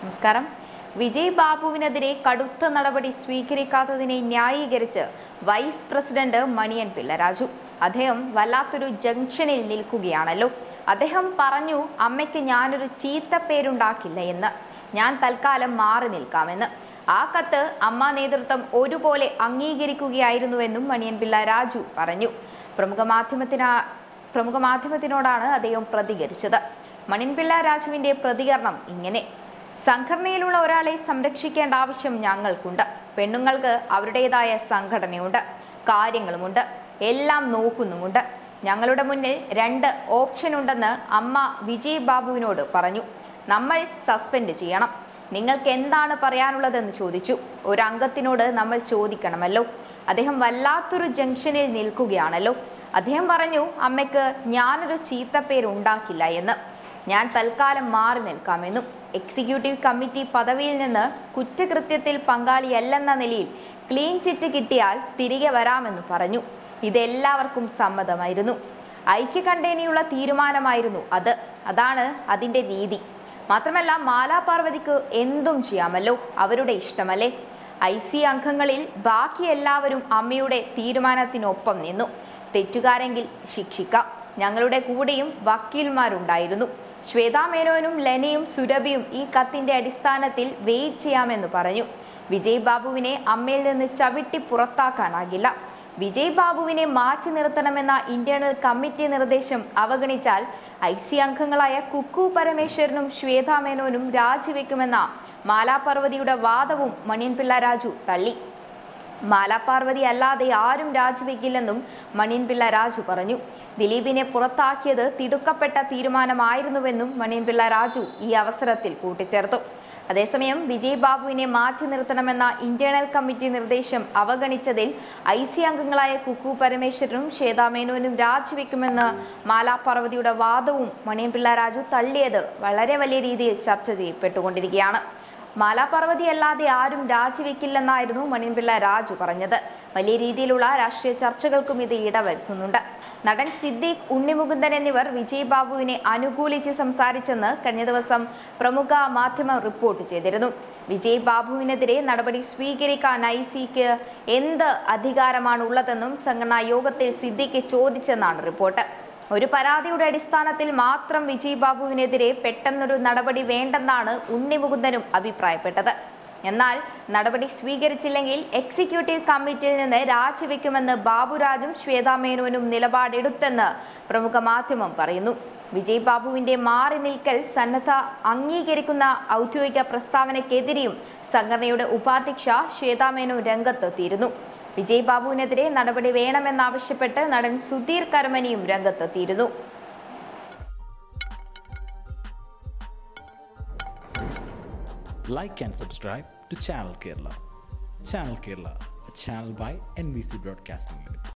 നമസ്കാരം വിജയ് ബാബുവിനെതിരെ കടുത്ത നടപടി സ്വീകരിക്കാത്തതിനെ ന്യായീകരിച്ച് വൈസ് പ്രസിഡന്റ് മണിയൻ പിള്ള രാജു അദ്ദേഹം വല്ലാത്തൊരു ജംഗ്ഷനിൽ നിൽക്കുകയാണല്ലോ അദ്ദേഹം പറഞ്ഞു അമ്മയ്ക്ക് ഞാനൊരു ചീത്ത പേരുണ്ടാക്കില്ല എന്ന് ഞാൻ തൽക്കാലം മാറി നിൽക്കാമെന്ന് ആ കത്ത് അമ്മ നേതൃത്വം ഒരുപോലെ അംഗീകരിക്കുകയായിരുന്നുവെന്നും മണിയൻ പിള്ള രാജു പറഞ്ഞു പ്രമുഖ മാധ്യമത്തിനാ പ്രമുഖ മാധ്യമത്തിനോടാണ് അദ്ദേഹം പ്രതികരിച്ചത് മണിൻപിള്ള രാജുവിന്റെ പ്രതികരണം ഇങ്ങനെ സംഘടനയിലുള്ള ഒരാളെ സംരക്ഷിക്കേണ്ട ആവശ്യം ഞങ്ങൾക്കുണ്ട് പെണ്ണുങ്ങൾക്ക് അവരുടേതായ സംഘടനയുണ്ട് കാര്യങ്ങളുമുണ്ട് എല്ലാം നോക്കുന്നുമുണ്ട് ഞങ്ങളുടെ മുന്നിൽ രണ്ട് ഓപ്ഷൻ ഉണ്ടെന്ന് അമ്മ വിജയ് ബാബുവിനോട് പറഞ്ഞു നമ്മൾ സസ്പെൻഡ് ചെയ്യണം നിങ്ങൾക്ക് എന്താണ് പറയാനുള്ളതെന്ന് ചോദിച്ചു ഒരു അംഗത്തിനോട് നമ്മൾ ചോദിക്കണമല്ലോ അദ്ദേഹം വല്ലാത്തൊരു ജംഗ്ഷനിൽ നിൽക്കുകയാണല്ലോ അദ്ദേഹം പറഞ്ഞു അമ്മയ്ക്ക് ഞാനൊരു ചീത്തപ്പേര് ഉണ്ടാക്കില്ല എന്ന് ഞാൻ തൽക്കാലം മാറി നിൽക്കാമെന്നും എക്സിക്യൂട്ടീവ് കമ്മിറ്റി പദവിയിൽ നിന്ന് കുറ്റകൃത്യത്തിൽ പങ്കാളിയല്ലെന്ന നിലയിൽ ക്ലീൻ ചിറ്റ് കിട്ടിയാൽ തിരികെ വരാമെന്ന് പറഞ്ഞു ഇതെല്ലാവർക്കും സമ്മതമായിരുന്നു ഐക്യകണ്ഠേനയുള്ള തീരുമാനമായിരുന്നു അത് അതാണ് അതിൻ്റെ രീതി മാത്രമല്ല മാലാ പാർവതിക്ക് എന്തും ചെയ്യാമല്ലോ അവരുടെ ഇഷ്ടമല്ലേ ഐ സി അംഗങ്ങളിൽ ബാക്കി എല്ലാവരും അമ്മയുടെ തീരുമാനത്തിനൊപ്പം നിന്നു തെറ്റുകാരെങ്കിൽ ശിക്ഷിക്കാം ഞങ്ങളുടെ കൂടെയും വക്കീൽമാരുണ്ടായിരുന്നു ശ്വേതാ മേനോനും ലെനയും സുരഭിയും ഈ കത്തിന്റെ അടിസ്ഥാനത്തിൽ വെയിറ്റ് ചെയ്യാമെന്ന് പറഞ്ഞു വിജയ് ബാബുവിനെ അമ്മയിൽ നിന്ന് ചവിട്ടി പുറത്താക്കാനാകില്ല വിജയ് ബാബുവിനെ മാറ്റി നിർത്തണമെന്ന ഇന്റേണൽ കമ്മിറ്റി നിർദ്ദേശം അവഗണിച്ചാൽ ഐ സി അംഗങ്ങളായ കുക്കു പരമേശ്വരനും ശ്വേതാ മേനോനും രാജിവെക്കുമെന്ന മാലാപർവതിയുടെ വാദവും മണിയൻപിള്ള രാജു തള്ളി മാലാപാർവതി അല്ലാതെ ആരും രാജിവെക്കില്ലെന്നും മണിയൻപിള്ള രാജു പറഞ്ഞു ദിലീപിനെ പുറത്താക്കിയത് തിടുക്കപ്പെട്ട തീരുമാനമായിരുന്നുവെന്നും മണിയൻപിള്ള രാജു ഈ അവസരത്തിൽ കൂട്ടിച്ചേർത്തു അതേസമയം വിജയ് ബാബുവിനെ മാറ്റി നിർത്തണമെന്ന ഇന്റേണൽ കമ്മിറ്റി നിർദ്ദേശം അവഗണിച്ചതിൽ ഐ സി അംഗങ്ങളായ കുക്കു പരമേശ്വരനും ശ്വേതാ മേനോനും രാജിവെക്കുമെന്ന് മാലാപാർവതിയുടെ വാദവും മണിയൻപിള്ള രാജു തള്ളിയത് വളരെ വലിയ രീതിയിൽ ചർച്ച ചെയ്യപ്പെട്ടുകൊണ്ടിരിക്കുകയാണ് മാലാപർവതി അല്ലാതെ ആരും രാജിവെക്കില്ലെന്നായിരുന്നു മണിയൻപിള്ള രാജു പറഞ്ഞത് വലിയ രീതിയിലുള്ള രാഷ്ട്രീയ ചർച്ചകൾക്കും ഇത് ഇടവരുത്തുന്നുണ്ട് നടൻ സിദ്ദീഖ് ഉണ്ണിമുകുന്ദൻ എന്നിവർ വിജയ് ബാബുവിനെ അനുകൂലിച്ച് സംസാരിച്ചെന്ന് കഴിഞ്ഞ ദിവസം പ്രമുഖ മാധ്യമം റിപ്പോർട്ട് ചെയ്തിരുന്നു വിജയ് ബാബുവിനെതിരെ നടപടി സ്വീകരിക്കാൻ ഐ സിക്ക് എന്ത് അധികാരമാണ് ഉള്ളതെന്നും സംഘടനാ യോഗത്തിൽ സിദ്ദീഖ് ചോദിച്ചെന്നാണ് റിപ്പോർട്ട് ഒരു പരാതിയുടെ അടിസ്ഥാനത്തിൽ മാത്രം വിജയ് ബാബുവിനെതിരെ പെട്ടെന്നൊരു നടപടി വേണ്ടെന്നാണ് ഉണ്ണിമുകുന്ദനും അഭിപ്രായപ്പെട്ടത് എന്നാൽ നടപടി സ്വീകരിച്ചില്ലെങ്കിൽ എക്സിക്യൂട്ടീവ് കമ്മിറ്റിയിൽ നിന്ന് രാജിവെക്കുമെന്ന് ബാബുരാജും ശ്വേതാ മേനോനും നിലപാടെടുത്തെന്ന് പ്രമുഖ മാധ്യമം പറയുന്നു വിജയ് ബാബുവിന്റെ മാറി നിൽക്കൽ സന്നദ്ധ അംഗീകരിക്കുന്ന ഔദ്യോഗിക പ്രസ്താവനയ്ക്കെതിരെയും സംഘടനയുടെ ഉപാധ്യക്ഷ ശ്വേതാ മേനോൻ രംഗത്തെത്തിയിരുന്നു വിജയ് ബാബുവിനെതിരെ നടപടി വേണമെന്നാവശ്യപ്പെട്ട് നടൻ സുധീർ കരമനിയും രംഗത്തെത്തിയിരുന്നു like and subscribe to Channel Kerala. Channel Kerala, a channel by NBC Broadcasting Limited.